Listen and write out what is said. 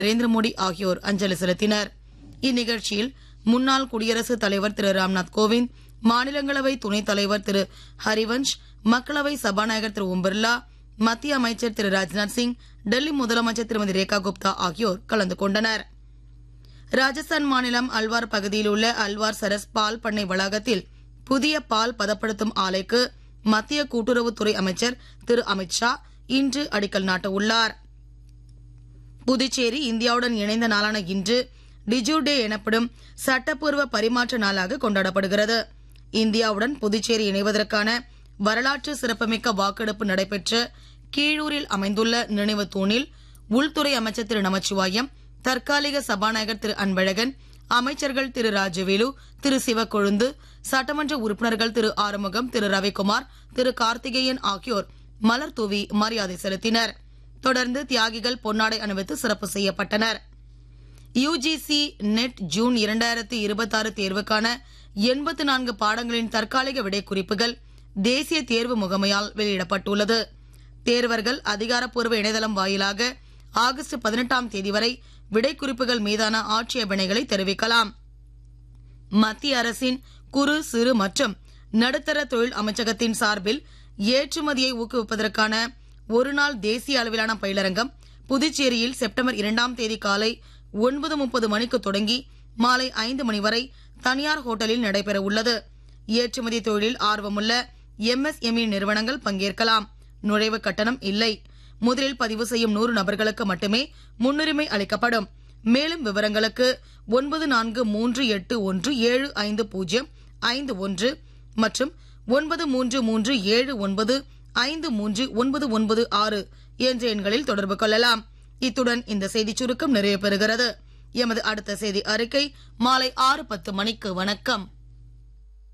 நரேந்திர மோடி ஆகியோர் அஞ்சலி செலுத்தினர் இந்நிகழ்ச்சியில் முன்னாள் குடியரசுத் தலைவர் திரு ராம்நாத் கோவிந்த் மாநிலங்களவை துணைத் தலைவர் திரு ஹரிவன்ஷ் மக்களவை சபாநாயகர் திரு ஓம் பிர்லா மத்திய அமைச்சர் திரு ராஜ்நாத் சிங் டெல்லி முதலமைச்சர் திருமதி ரேகா குப்தா ஆகியோர் கலந்து கொண்டனர் ராஜஸ்தான் மாநிலம் அல்வார் பகுதியில் உள்ள அல்வார் சரஸ் பால் பண்ணை வளாகத்தில் புதிய பால் பதப்படுத்தும் ஆலைக்கு மத்திய கூட்டுறவுத்துறை அமைச்சர் திரு அமித் ஷா இன்று அடிக்கல் நாட்ட உள்ளார் புதுச்சேரி இந்தியாவுடன் இணைந்த நாளான இன்று டிஜு டே எனப்படும் சட்டப்பூர்வ பரிமாற்ற நாளாக கொண்டாடப்படுகிறது இந்தியாவுடன் புதுச்சேரி இணைவதற்கான வரலாற்று சிறப்புமிக்க வாக்கெடுப்பு நடைபெற்ற கீழூரில் அமைந்துள்ள நினைவு தூணில் உள்துறை அமைச்சர் திரு நமச்சிவாயம் தற்காலிக சபாநாயகர் திரு அன்பழகன் அமைச்சர்கள் திரு ராஜவேலு திரு சிவக்கொழுந்து சட்டமன்ற உறுப்பினர்கள் திரு ஆறுமுகம் திரு ரவிக்குமார் திரு கார்த்திகேயன் ஆகியோர் மலர் தூவி மரியாதை செலுத்தினர் தொடர்ந்து தியாகிகள் பொன்னாடை அணிவித்து சிறப்பு செய்யப்பட்டனர் யுஜிசி நெட் ஜூன் இரண்டாயிரத்தி இருபத்தாறு தேர்வுக்கான எண்பத்து நான்கு பாடங்களின் தற்காலிக விடைக்குறிப்புகள் தேசிய தேர்வு முகமையால் வெளியிடப்பட்டுள்ளது தேர்வர்கள் அதிகாரப்பூர்வ இணையதளம் வாயிலாக ஆகஸ்ட் பதினெட்டாம் தேதி வரை விடைக்குறிப்புகள் மீதான ஆட்சேபனைகளை தெரிவிக்கலாம் மத்திய அரசின் குறு சிறு மற்றும் நடுத்தர தொழில் அமைச்சகத்தின் சார்பில் ஏற்றுமதியை ஊக்குவிப்பதற்கான ஒருநாள் தேசிய அளவிலான பயிலரங்கம் புதுச்சேரியில் செப்டம்பர் இரண்டாம் தேதி காலை ஒன்பது முப்பது மணிக்கு தொடங்கி மாலை ஐந்து மணி வரை தனியார் ஹோட்டலில் நடைபெற உள்ளது ஏற்றுமதி தொழிலில் ஆர்வமுள்ள எம்எஸ்எம்இ நிறுவனங்கள் பங்கேற்கலாம் நுழைவு கட்டணம் இல்லை முதலில் பதிவு செய்யும் நூறு நபர்களுக்கு மட்டுமே முன்னுரிமை அளிக்கப்படும் மேலும் விவரங்களுக்கு ஒன்பது நான்கு மூன்று எட்டு ஒன்று ஏழு ஐந்து பூஜ்ஜியம் ஐந்து ஒன்று மற்றும் ஒன்பது மூன்று மூன்று ஏழு ஒன்பது ஐந்து மூன்று ஒன்பது ஒன்பது ஆறு என்ற எண்களில் தொடர்பு கொள்ளலாம் இத்துடன் இந்த செய்திச் சுருக்கம் நிறைவு பெறுகிறது எமது அடுத்த செய்தி அறிக்கை மாலை ஆறு பத்து மணிக்கு வணக்கம்